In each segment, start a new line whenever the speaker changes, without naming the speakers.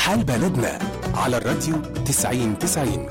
حال بلدنا على الراديو 90 90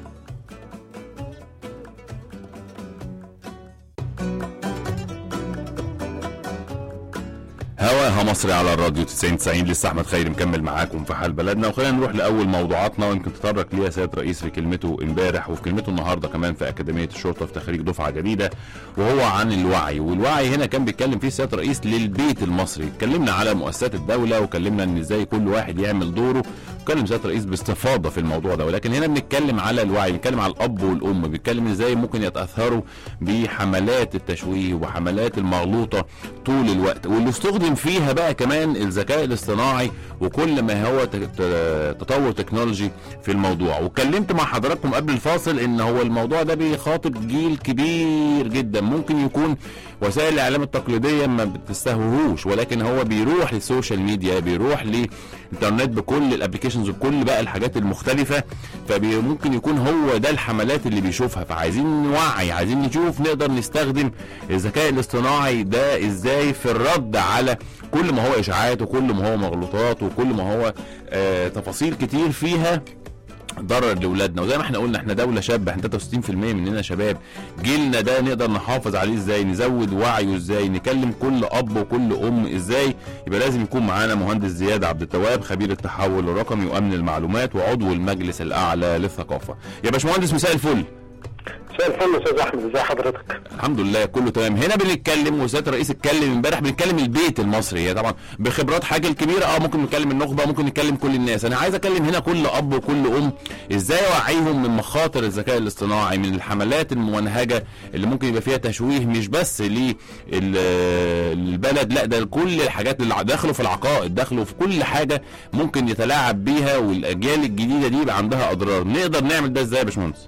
هواها مصري على الراديو 90 90 لسه احمد خيري مكمل معاكم في حال بلدنا وخلينا نروح لاول موضوعاتنا ويمكن تطرق ليها سياده الرئيس في كلمته امبارح وفي كلمته النهارده كمان في اكاديميه الشرطه في تخريج دفعه جديده وهو عن الوعي والوعي هنا كان بيتكلم فيه سياده الرئيس للبيت المصري اتكلمنا على مؤسسات الدوله وكلمنا ان ازاي كل واحد يعمل دوره وكلم سياده الرئيس باستفاضه في الموضوع ده ولكن هنا بنتكلم على الوعي بنتكلم على الاب والام بنتكلم ازاي ممكن يتاثروا بحملات التشويه وحملات المغلوطه طول الوقت واللي استخدم فيها بقى كمان الذكاء الاصطناعي وكل ما هو ت- ت- تطور تكنولوجي في الموضوع واتكلمت مع حضراتكم قبل الفاصل ان هو الموضوع ده بيخاطب جيل كبير جدا ممكن يكون وسائل الاعلام التقليديه ما بتستهوهوش ولكن هو بيروح للسوشيال ميديا بيروح للانترنت بكل الابلكيشنز وكل بقى الحاجات المختلفه فممكن يكون هو ده الحملات اللي بيشوفها فعايزين نوعي عايزين نشوف نقدر نستخدم الذكاء الاصطناعي ده ازاي في الرد على كل ما هو اشاعات وكل ما هو مغلوطات وكل ما هو آه تفاصيل كتير فيها ضرر لاولادنا وزي ما احنا قلنا احنا دوله شابه احنا 63% مننا شباب جيلنا ده نقدر نحافظ عليه ازاي نزود وعيه ازاي نكلم كل اب وكل ام ازاي يبقى لازم يكون معانا مهندس زياد عبد التواب خبير التحول الرقمي وامن المعلومات وعضو المجلس الاعلى للثقافه يا باشمهندس مساء الفل
مساء الفل استاذ احمد ازي حضرتك
الحمد لله كله تمام هنا بنتكلم وسياده الرئيس اتكلم امبارح بنتكلم البيت المصري هي طبعا بخبرات حاجه الكبيره اه ممكن نتكلم النخبه ممكن نتكلم كل الناس انا عايز اتكلم هنا كل اب وكل ام ازاي اوعيهم من مخاطر الذكاء الاصطناعي من الحملات الممنهجه اللي ممكن يبقى فيها تشويه مش بس للبلد لا ده لكل الحاجات اللي داخله في العقائد داخله في كل حاجه ممكن يتلاعب بيها والاجيال الجديده دي يبقى عندها اضرار نقدر نعمل ده ازاي يا باشمهندس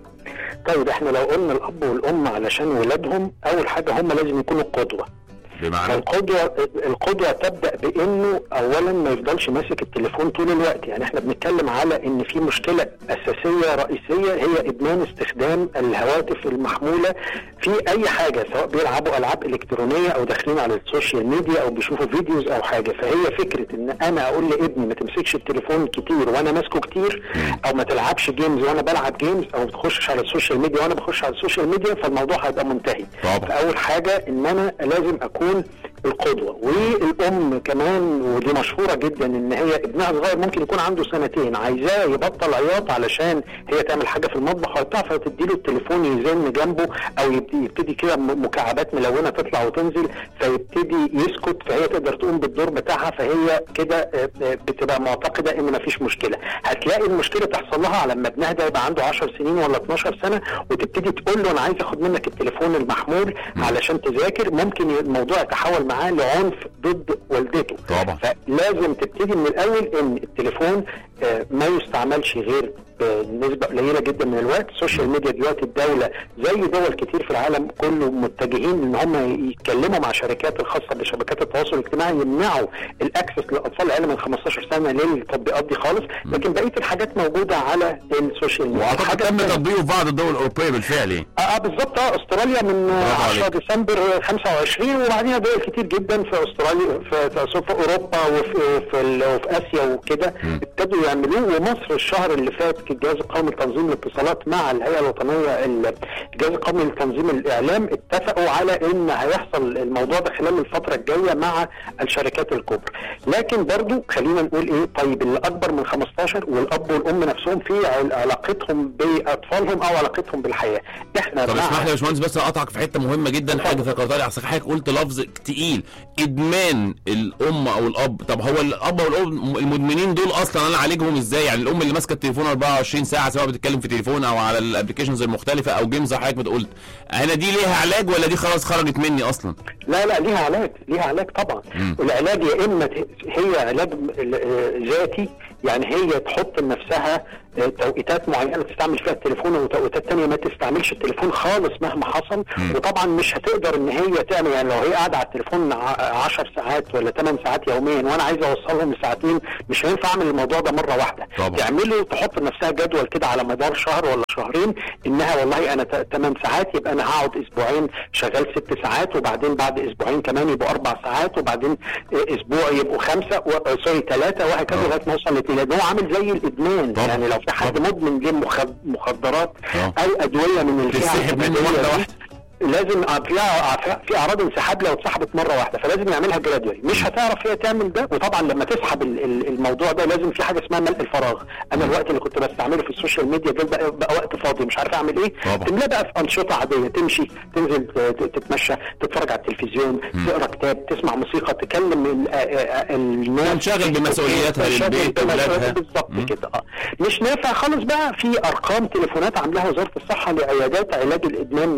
طيب احنا لو قلنا الاب والام علشان ولادهم اول حاجه هم لازم يكونوا قدوه
بمعنى
فالقدوه القدوه تبدا بانه اولا ما يفضلش ماسك التليفون طول الوقت يعني احنا بنتكلم على ان في مشكله اساسيه رئيسيه هي ادمان استخدام الهواتف المحموله في اي حاجه سواء بيلعبوا العاب الكترونيه او داخلين على السوشيال ميديا او بيشوفوا فيديوز او حاجه فهي فكره ان انا اقول لابني ما تمسكش التليفون كتير وانا ماسكه كتير او ما تلعبش جيمز وانا بلعب جيمز او ما تخشش على السوشيال ميديا وانا بخش على السوشيال ميديا فالموضوع هيبقى منتهي
طبعا.
فاول حاجه ان انا لازم اكون القدوه والام كمان ودي مشهوره جدا ان هي ابنها صغير ممكن يكون عنده سنتين عايزاه يبطل عياط علشان هي تعمل حاجه في المطبخ وبتاع فتديله التليفون يزن جنبه او يبتدي, يبتدي كده م- مكعبات ملونه تطلع وتنزل فيبتدي يسكت فهي تقدر تقوم بالدور بتاعها فهي كده آه، آه، بتبقى معتقده ان مفيش مشكله هتلاقي المشكله تحصل لها لما ابنها ده يبقى عنده 10 سنين ولا 12 سنه وتبتدي تقول له انا عايز اخد منك التليفون المحمول علشان تذاكر ممكن الموضوع يتحول معاه لعنف ضد والدته
طبعا.
فلازم تبتدي من الاول ان التليفون آه، ما يستعملش غير بنسبه قليله جدا من الوقت السوشيال ميديا دلوقتي الدوله زي دول كتير في العالم كله متجهين ان هم يتكلموا مع شركات الخاصه بشبكات التواصل الاجتماعي يمنعوا الاكسس للاطفال اقل من 15 سنه للتطبيقات دي خالص لكن بقيه الحاجات موجوده على السوشيال ميديا
واعتقد
الحاجة
تم
التانية-
تطبيقه في بعض الدول الاوروبيه بالفعل يعني
اه آه، بالظبط اه استراليا من آه،
برافو
10
عليك.
ديسمبر 25 وبعدين دول كتير جدا في استراليا في, في, في اوروبا وفي في, ال- وفي اسيا وكده ابتدوا يعملوه ومصر الشهر اللي فات الجهاز القومي لتنظيم الاتصالات مع الهيئه الوطنيه ال- الجهاز القومي لتنظيم الاعلام اتفقوا على ان هيحصل الموضوع ده خلال الفتره الجايه مع الشركات الكبرى لكن برضو خلينا نقول ايه طيب اللي اكبر من 15 والاب والام نفسهم في عل- علاقتهم باطفالهم او علاقتهم بالحياه احنا
طب
مع-
اسمح لي يا باشمهندس بس اقطعك في حته مهمه جدا حاجه ذكرتها لي اصل حضرتك قلت لفظ تقيل ادمان الام او الاب طب هو الاب او الام المدمنين دول اصلا انا اعالجهم ازاي يعني الام اللي ماسكه التليفون 24 ساعه سواء بتتكلم في تليفون او على الابلكيشنز المختلفه او جيمز زي حضرتك ما قلت هنا دي ليها علاج ولا دي خلاص خرجت مني اصلا
لا لا ليها علاج ليها علاج طبعا والعلاج يا اما ت- هي علاج آه، ذاتي يعني هي تحط لنفسها آه، توقيتات معينه تستعمل فيها التليفون وتوقيتات تانية ما تستعملش التليفون خالص مهما حصل وطبعا مش هتقدر ان هي تعمل يعني لو هي قاعده على التليفون 10 ساعات ولا 8 ساعات يوميا وانا عايز اوصلهم لساعتين مش هينفع اعمل الموضوع ده مره واحده
طبعا.
تعمله تحط لنفسها لنفسها جدول كده على مدار شهر ولا شهرين انها والله انا 8 ساعات يبقى انا هقعد اسبوعين شغال ست ساعات وبعدين بعد اسبوعين كمان يبقوا اربع ساعات وبعدين اسبوع يبقوا خمسه و... سوري ثلاثه وهكذا
آه.
لغايه ما اوصل لثلاثه هو عامل زي الادمان
طبعا.
يعني لو في حد
طبعا.
مدمن لمخد- مخدرات
آه.
او ادويه من الفئه
تسحب منه
الحديدية
واحدة
دي،
واحدة.
لازم فيها في اعراض انسحاب لو اتسحبت مره واحده فلازم يعملها جرادوالي مش هتعرف هي تعمل ده وطبعا لما تسحب ال- ال- الموضوع ده لازم في حاجه اسمها ملء الفراغ انا الوقت اللي كنت بستعمله في السوشيال ميديا ده بقى, بقى وقت فاضي مش عارف اعمل ايه
طبعا.
تملاه بقى في انشطه عاديه تمشي تنزل ت- ت- تتمشى تتفرج على التلفزيون تقرا كتاب تسمع موسيقى تكلم ال- آه، آه، الناس
تنشغل بمسؤولياتها
تنشغل
للبيت
بمسؤولياتها
وولادها.
بالظبط
مم.
كده اه مش نافع خالص بقى في ارقام تليفونات عاملاها وزاره الصحه لعيادات علاج الادمان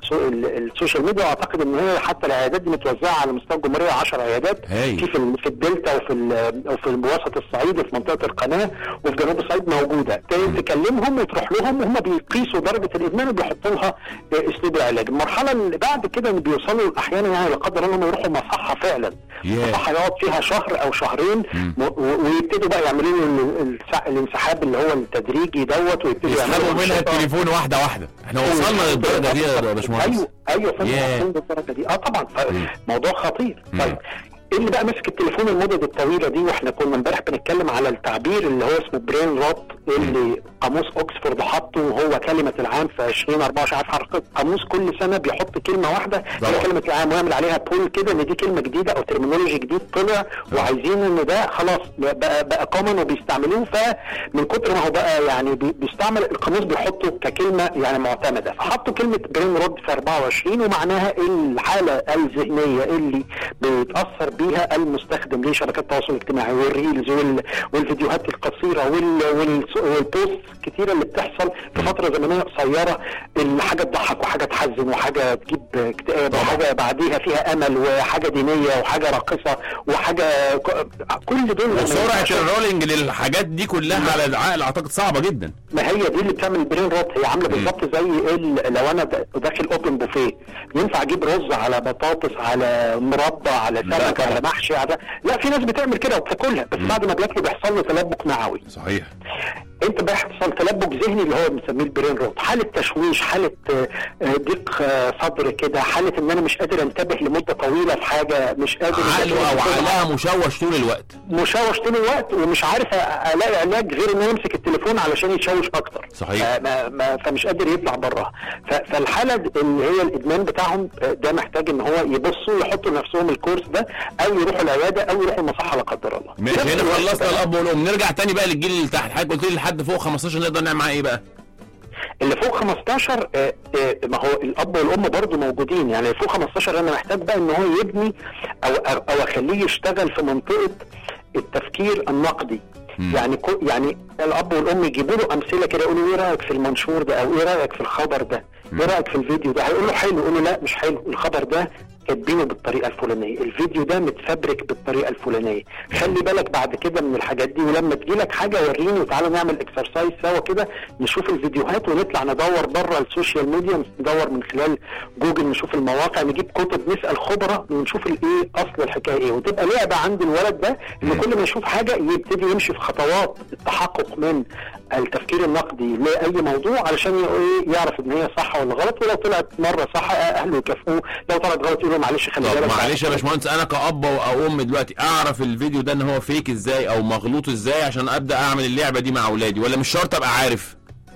للسوشيال ميديا واعتقد ان هي حتى العيادات دي متوزعه على مستوى الجمهوريه 10 عيادات
هايل.
في في, ال- في الدلتا وفي ال- وفي وسط الصعيد وفي منطقه القناه وفي جنوب الصعيد موجوده ت- تكلمهم وتروح لهم وهم بيقيسوا درجه الادمان وبيحطوا لها آه، اسلوب العلاج المرحله اللي بعد كده ان بيوصلوا احيانا يعني لا قدر الله انهم يروحوا مصحه فعلا
ياه.
مصحه يقعد فيها شهر او شهرين و- و- ويبتدوا بقى يعملوا له ال- الس- الانسحاب اللي هو التدريجي دوت ويبتدوا
يسحبوا
يعملوا
منها
أنشطة.
التليفون واحده واحده احنا وصلنا للدرجه دي يا باشمهندس
ايوه ايوه فندم
ياه.
وصلنا للدرجه دي اه طبعا
مم.
موضوع خطير
مم.
طيب إيه اللي بقى ماسك التليفون المدد الطويله دي واحنا كنا امبارح بنتكلم على التعبير اللي هو اسمه برين روت اللي قاموس اوكسفورد حطه وهو كلمه العام في 2024 عارف حضرتك قاموس كل سنه بيحط كلمه واحده
طبعا.
هي كلمه العام ويعمل عليها بول كده ان دي كلمه جديده او ترمينولوجي جديد طلع وعايزين ان ده خلاص بقى بقى كومن وبيستعملوه فمن كتر ما هو بقى يعني بي- بيستعمل القاموس بيحطه ككلمه يعني معتمده فحطوا كلمه برين رود في 24 ومعناها الحاله الذهنيه اللي بيتاثر بيها المستخدم لشبكات التواصل الاجتماعي والريلز وال- والفيديوهات القصيره وال- وال- والبوست كتيره اللي بتحصل في فتره زمنيه قصيره اللي حاجه تضحك وحاجه تحزن وحاجه تجيب اكتئاب وحاجه بعديها فيها امل وحاجه دينيه وحاجه راقصه وحاجه ك- كل دول لما
وسرعه
ينتشر-
الرولينج للحاجات دي كلها على العقل اعتقد صعبه جدا
ما هي دي اللي بتعمل البرين روت هي عامله بالظبط زي ال- لو انا د- داخل اوبن بوفيه ينفع اجيب رز على بطاطس على مربى على
لا
سمك
طبعا.
على محشي على لا في ناس بتعمل كده وبتاكلها بس بعد ما بياكلوا بيحصل له تلبك معوي
صحيح
انت بيحصل تلبك ذهني اللي هو بنسميه البرين روت حاله تشويش حاله آه، آه، ضيق آه، صدر كده حاله ان انا مش قادر انتبه لمده طويله في حاجه مش قادر
عقله او عقلها مشوش طول الوقت
مشوش طول الوقت ومش عارف أ- الاقي علاج غير ان أنا امسك التليفون علشان يشوش اكتر
صحيح.
ف- ما ما فمش قادر يطلع براها ف- فالحاله د- اللي هي الادمان بتاعهم آه، ده محتاج ان هو يبصوا يحطوا لنفسهم الكورس ده او يروحوا العياده او يروحوا المصحه لا قدر الله
ماشي
في نفس
هنا
الوقت
خلصنا
بقى
الاب والام نرجع تاني بقى للجيل اللي تحت حضرتك قلت لي لحد فوق 15 نقدر نعمل معاه ايه بقى
اللي فوق 15 آه، آه، ما هو الاب والام برضه موجودين يعني اللي فوق 15 انا محتاج بقى ان هو يبني او او أو اخليه يشتغل في منطقه التفكير النقدي
مم.
يعني كو يعني الاب والام يجيبوا له امثله كده يقولوا ايه رايك في المنشور ده او ايه رايك في الخبر ده ايه رايك في الفيديو ده هيقول له حلو يقول له لا مش حلو الخبر ده كاتبينه بالطريقه الفلانيه الفيديو ده متفبرك بالطريقه الفلانيه خلي بالك بعد كده من الحاجات دي ولما تجي لك حاجه وريني وتعالى نعمل اكسرسايز سوا كده نشوف الفيديوهات ونطلع ندور بره السوشيال ميديا ندور من خلال جوجل نشوف المواقع نجيب كتب نسال خبراء ونشوف الايه اصل الحكايه ايه وتبقى لعبه عند الولد ده ان كل ما يشوف حاجه يبتدي يمشي في خطوات التحقق من التفكير النقدي لاي موضوع علشان ي- إيه يعرف ان هي صح ولا غلط ولو طلعت مره صح اهله يكافئوه لو طلعت غلط يقولوا معلش خلي
طب
بالك
معلش يا باشمهندس انا كاب او ام دلوقتي اعرف الفيديو ده ان هو فيك ازاي او مغلوط ازاي عشان ابدا اعمل اللعبه دي مع اولادي ولا مش شرط ابقى عارف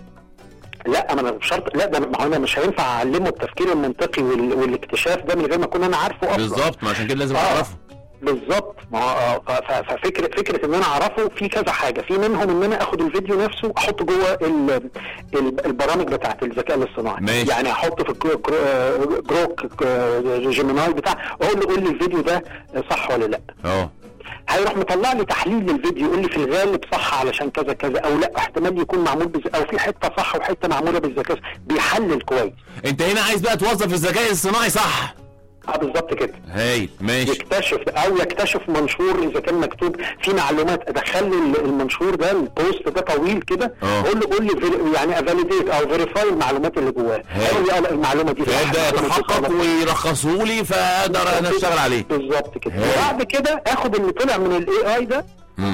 لا ما انا مش شرط لا ده ما هو انا مش هينفع اعلمه التفكير المنطقي وال... والاكتشاف ده من غير ما اكون انا عارفه اصلا
بالظبط ما عشان كده لازم
آه.
اعرفه
بالظبط ما هو آه، ف- ف- ففكره فكره ان انا اعرفه في كذا حاجه في منهم ان انا اخد الفيديو نفسه احطه جوه ال- ال- البرامج بتاعه الذكاء الاصطناعي
ماشي.
يعني احطه في الجرو- جرو- جروك آه، جيميناي بتاع اقول له قول لي الفيديو ده صح ولا لا
اه
هيروح مطلع لي تحليل للفيديو يقول لي في الغالب صح علشان كذا كذا او لا احتمال يكون معمول بز... او في حته صح وحته معموله بالذكاء بيحلل كويس
انت هنا عايز بقى توظف الذكاء الصناعي صح
اه بالظبط كده
هايل ماشي
يكتشف او يكتشف منشور اذا كان مكتوب فيه معلومات ادخل له المنشور ده البوست ده طويل كده
اه.
قول له قول لي فيري- يعني افاليديت او فيريفاي المعلومات اللي جواه
هاي.
قول لي اه لا، المعلومه دي صح،
فيبدا
المعلومة دي
يتحقق
غلط.
ويرخصوا لي فاقدر انا اشتغل عليه
بالظبط كده
هاي.
وبعد كده اخد اللي طلع من الاي اي ده
امم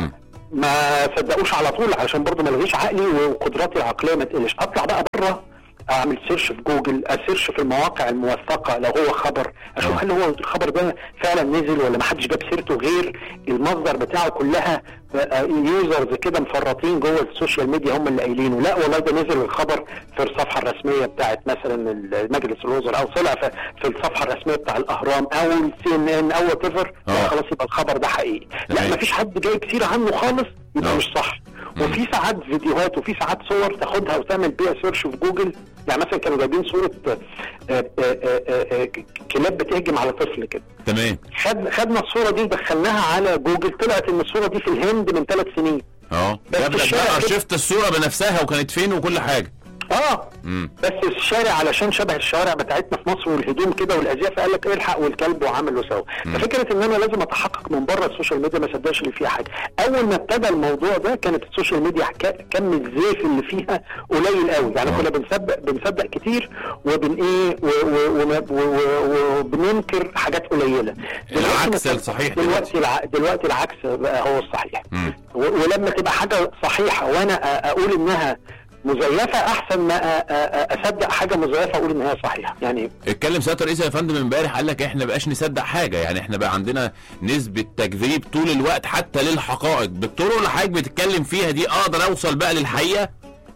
ما صدقوش على طول عشان برضه ما الغيش عقلي وقدراتي العقليه ما تقلش اطلع بقى بره اعمل سيرش في جوجل اسيرش في المواقع الموثقه لو هو خبر اشوف
آه.
هل هو الخبر ده فعلا نزل ولا ما حدش جاب سيرته غير المصدر بتاعه كلها يوزرز كده مفرطين جوه السوشيال ميديا هم اللي قايلينه لا والله ده نزل الخبر في الصفحه الرسميه بتاعت مثلا مجلس الوزراء او طلع في, في الصفحه الرسميه بتاع الاهرام او السي ان ان او وات ايفر
آه.
خلاص يبقى الخبر ده حقيقي
تمام.
لا مفيش حد جاي كتير عنه خالص يبقى
آه.
مش صح
مم.
وفي ساعات فيديوهات وفي ساعات صور تاخدها وتعمل بيها سيرش في جوجل يعني مثلا كانوا جايبين صوره آه، آه، آه، آه، آه، كلاب بتهجم على طفل كده
تمام
خد خدنا الصوره دي ودخلناها على جوجل طلعت ان الصوره دي في الهند من ثلاث سنين
اه
بس
جاب لك
الشارع
بقى
كده-
شفت الصوره بنفسها وكانت فين وكل حاجه
اه
امم
بس الشارع علشان شبه الشوارع بتاعتنا في مصر والهدوم كده والازياء فقال لك الحق والكلب وعمل وسوى ففكره ان انا لازم اتحقق من بره السوشيال ميديا ما صدقش اللي فيها حاجه اول ما ابتدى الموضوع ده كانت السوشيال ميديا ك- كم الزيف اللي فيها قليل قوي يعني
آه.
كنا بنصدق بنصدق كتير وبن ايه و- و- ون- و- و- وبننكر حاجات قليله دلوقتي
العكس
مثلاً-
الصحيح دلوقتي.
دلوقتي الع... دلوقتي العكس بقى هو الصحيح
مم.
و- ولما تبقى حاجه صحيحه وانا أ- اقول انها مزيفه احسن ما أ- أ- اصدق حاجه مزيفه اقول ان هي صحيحه يعني
اتكلم سياده الرئيس يا فندم امبارح قال لك احنا بقاش نصدق حاجه يعني احنا بقى عندنا نسبه تكذيب طول الوقت حتى للحقائق بالطرق اللي حضرتك بتتكلم فيها دي اقدر اوصل بقى للحقيقه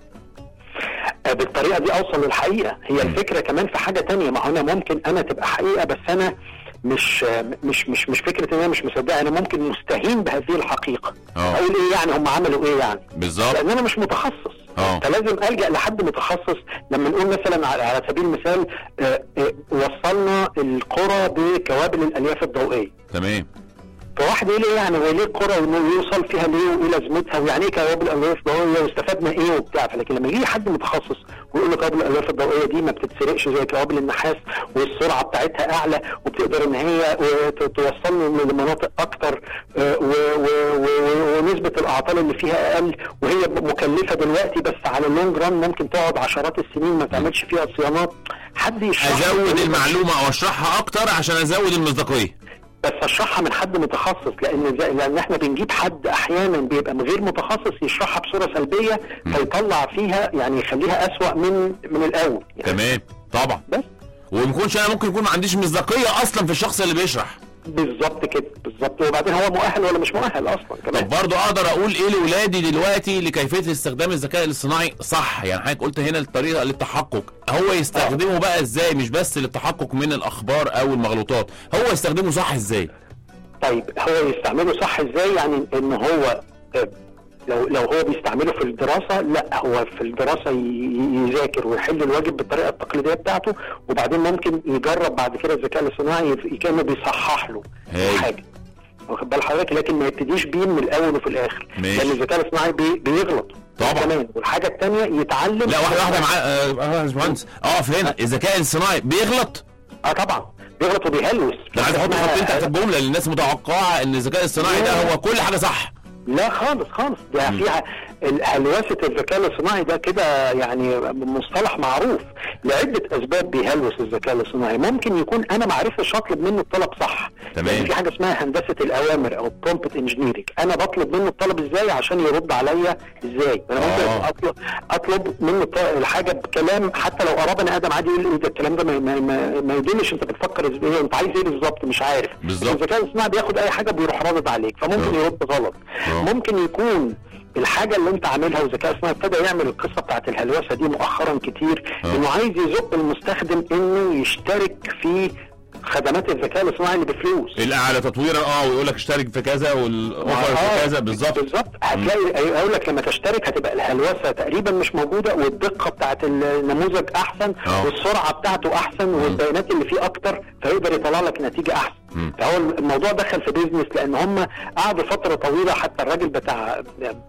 آه، بالطريقه دي اوصل للحقيقه هي الفكره كمان في حاجه تانية ما هو انا ممكن انا تبقى حقيقه بس انا مش آه، مش مش مش فكره ان انا مش مصدقه انا ممكن مستهين بهذه الحقيقه
آه.
اقول ايه يعني هم عملوا ايه يعني
بالظبط
لان انا مش متخصص
آه.
فلازم الجا لحد متخصص لما نقول مثلا على, على سبيل المثال آه، آه، وصلنا القرى بكوابل الالياف الضوئيه
تمام
فواحد يقول لي يعني هو ليه القرى وانه يوصل فيها ليه وايه لازمتها ويعني ايه كوابل الالياف الضوئيه واستفدنا ايه وبتاع فلكن لما يجي حد متخصص ويقول لك كوابل الالياف الضوئيه دي ما بتتسرقش زي كوابل النحاس والسرعه بتاعتها اعلى وبتقدر ان هي ت- توصلنا لمناطق اكتر آه، و- و- و- ونسبه الاعطال اللي فيها اقل وهي مكلفه دلوقتي بس على اللونج ران ممكن تقعد عشرات السنين ما تعملش فيها صيانات حد يشرح
ازود المعلومه او اشرحها اكتر عشان ازود المصداقيه
بس اشرحها من حد متخصص لان زي لان احنا بنجيب حد احيانا بيبقى من غير متخصص يشرحها بصوره سلبيه فيطلع فيها يعني يخليها اسوأ من من الاول يعني
تمام طبعا
بس
وما يكونش انا ممكن يكون ما عنديش مصداقيه اصلا في الشخص اللي بيشرح
بالظبط كده بالظبط وبعدين هو مؤهل ولا مش مؤهل اصلا كمان
طب برضه اقدر اقول ايه لاولادي دلوقتي لكيفيه استخدام الذكاء الاصطناعي صح يعني حضرتك قلت هنا الطريقه للتحقق هو يستخدمه بقى ازاي مش بس للتحقق من الاخبار او المغلوطات هو يستخدمه صح ازاي
طيب هو يستعمله صح ازاي يعني ان هو آه، لو لو هو بيستعمله في الدراسه لا هو في الدراسه ي- ي- يذاكر ويحل الواجب بالطريقه التقليديه بتاعته وبعدين ممكن يجرب بعد كده الذكاء الاصطناعي يف- كانه بيصحح له
هاي.
حاجه واخد بال حضرتك لكن ما يبتديش بيه من الاول وفي الاخر
ماشي.
لان الذكاء الاصطناعي بي بيغلط
طبعا.
كمان والحاجه الثانيه يتعلم
لا واحده واحده معاه آه، آه، يا باشمهندس اقف هنا الذكاء الصناعي بيغلط
اه طبعا بيغلط وبيهلوس
انا عايز احط
اسمها-
خطين تحت الجمله لان الناس متوقعه ان الذكاء الصناعي ده هو كل حاجه صح
لا خالص خالص ده فيها ال- هلوسه الذكاء الاصطناعي ده كده يعني مصطلح معروف لعده اسباب بيهلوس الذكاء الاصطناعي ممكن يكون انا ما عرفتش اطلب منه الطلب صح
تمام.
يعني في حاجه اسمها هندسه الاوامر او برومبت انجينيرنج انا بطلب منه الطلب ازاي عشان يرد عليا ازاي انا ممكن
آه.
اطلب اطلب منه الط- الحاجه بكلام حتى لو قرا بني ادم عادي يقول ايه ده الكلام ده ما, ما, ما, ما يدلش انت بتفكر ازاي انت عايز ايه بالظبط مش عارف
بالظبط.
الذكاء الاصطناعي بياخد اي حاجه بيروح رادد عليك فممكن
آه.
يرد غلط
آه.
ممكن يكون الحاجه اللي انت عاملها والذكاء الاصطناعي ابتدى يعمل القصه بتاعت الهلوسه دي مؤخرا كتير
آه.
انه عايز يزق المستخدم انه يشترك في خدمات الذكاء الاصطناعي اللي بفلوس
الاعلى تطويرا اه ويقول لك اشترك في كذا والاوفر
آه،
في كذا بالظبط
بالظبط هتلاقي اقول لك لما تشترك هتبقى الهلوسه تقريبا مش موجوده والدقه بتاعت النموذج احسن
آه.
والسرعه بتاعته احسن والبيانات اللي فيه اكتر فيقدر يطلع لك نتيجه احسن
مم.
فهو الموضوع دخل في بيزنس لان هم قعدوا فتره طويله حتى الراجل بتاع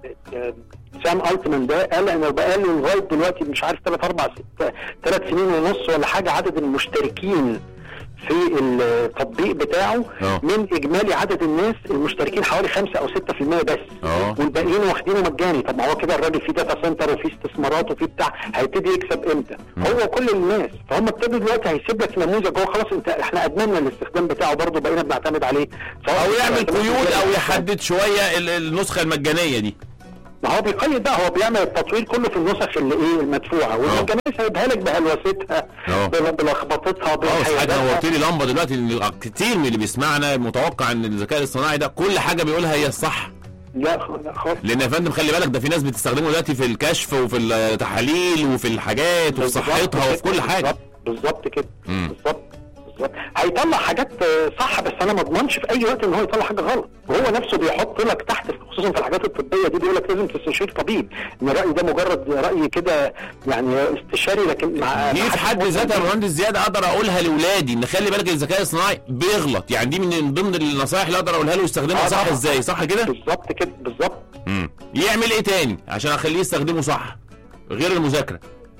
سام التمان ده قال انه بقى له لغايه دلوقتي مش عارف ثلاث اربع ثلاث سنين ونص ولا حاجه عدد المشتركين في التطبيق بتاعه
آه.
من اجمالي عدد الناس المشتركين حوالي 5 او 6% بس
آه.
والباقيين واخدينه مجاني طب ما هو كده الراجل فيه داتا سنتر وفيه استثمارات وفيه بتاع هيبتدي يكسب امتى؟ هو كل الناس فهم ابتدوا دلوقتي هيسيب لك نموذج هو خلاص انت احنا ادمنا الاستخدام بتاعه برضه بقينا بنعتمد عليه سواء
او يعمل
بنعتمد
قيود او
عليه-
يحدد شويه ال- النسخه المجانيه دي
ما هو بيقيد بقى هو بيعمل التطوير كله في النسخ اللي ايه المدفوعه والمجانيه سايبها لك بهلوستها
آه.
بل- بلخبطتها
اه بس حضرتك
بحياداتها.
نورت لي لمبه دلوقتي إن كتير من اللي بيسمعنا متوقع ان الذكاء الاصطناعي ده كل حاجه بيقولها هي الصح
لا لا خالص
لان يا فندم خلي بالك ده في ناس بتستخدمه دلوقتي في الكشف وفي التحاليل وفي الحاجات وفي صحتها وفي كل حاجه
بالظبط- بالظبط كده
مم.
بالظبط بالظبط هيطلع حاجات آه، صح بس انا ما اضمنش في اي وقت ان هو يطلع حاجه غلط وهو نفسه بيحط لك تحت خصوصا في الحاجات الطبيه دي بيقول لك لازم تستشير طبيب ان الراي ده مجرد راي كده يعني استشاري لكن مع
دي
مع
في حد ذاتها يا مهندس زياد اقدر اقولها لاولادي ان خلي بالك الذكاء الاصطناعي بيغلط يعني دي من ضمن النصائح اللي اقدر اقولها له يستخدمها
آه
صح
طبعا.
ازاي صح كده
بالظبط كده بالظبط
مم. يعمل ايه تاني عشان اخليه يستخدمه صح غير المذاكره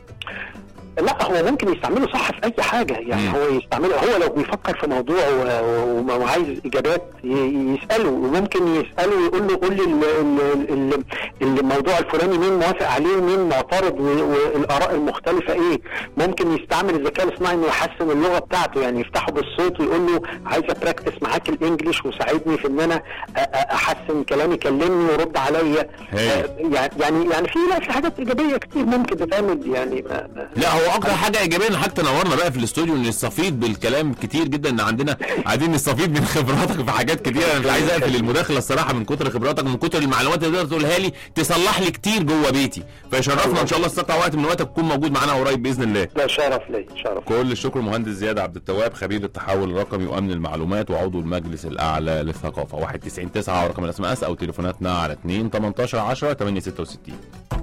لا هو ممكن يستعمله صح في اي حاجه يعني
مم.
هو يستعمله هو لو بيفكر في موضوع و- و- وعايز اجابات ي- يساله وممكن يساله ويقول له قول لي ال- ال- ال- الموضوع الفلاني مين موافق عليه ومين معترض و- والاراء المختلفه ايه ممكن يستعمل الذكاء الاصطناعي انه يحسن اللغه بتاعته يعني يفتحه بالصوت ويقول له عايز ابراكتس معاك الانجليش وساعدني في ان انا أ- أ- احسن كلامي كلمني ورد عليا
هايل.
آه، يعني يعني يعني في لا في حاجات ايجابيه كتير ممكن تتعمل يعني ما ما
لا هو اكتر حاجه ايجابيه ان حضرتك تنورنا بقى في الاستوديو نستفيد بالكلام كتير جدا ان عندنا قاعدين نستفيد من خبراتك في حاجات كتير انا مش عايز اقفل المداخله الصراحه من كتر خبراتك من كتر المعلومات اللي تقدر تقولها لي تصلح لي كتير جوه بيتي فيشرفنا ان شاء الله استقطع وقت من وقتك تكون موجود معانا قريب باذن الله
لا شرف لي شرف
كل الشكر مهندس زياد عبد التواب خبير التحول الرقمي وامن المعلومات وعضو المجلس الاعلى للثقافه 199 9 رقم الاس ام اس او تليفوناتنا على 2 18 10 866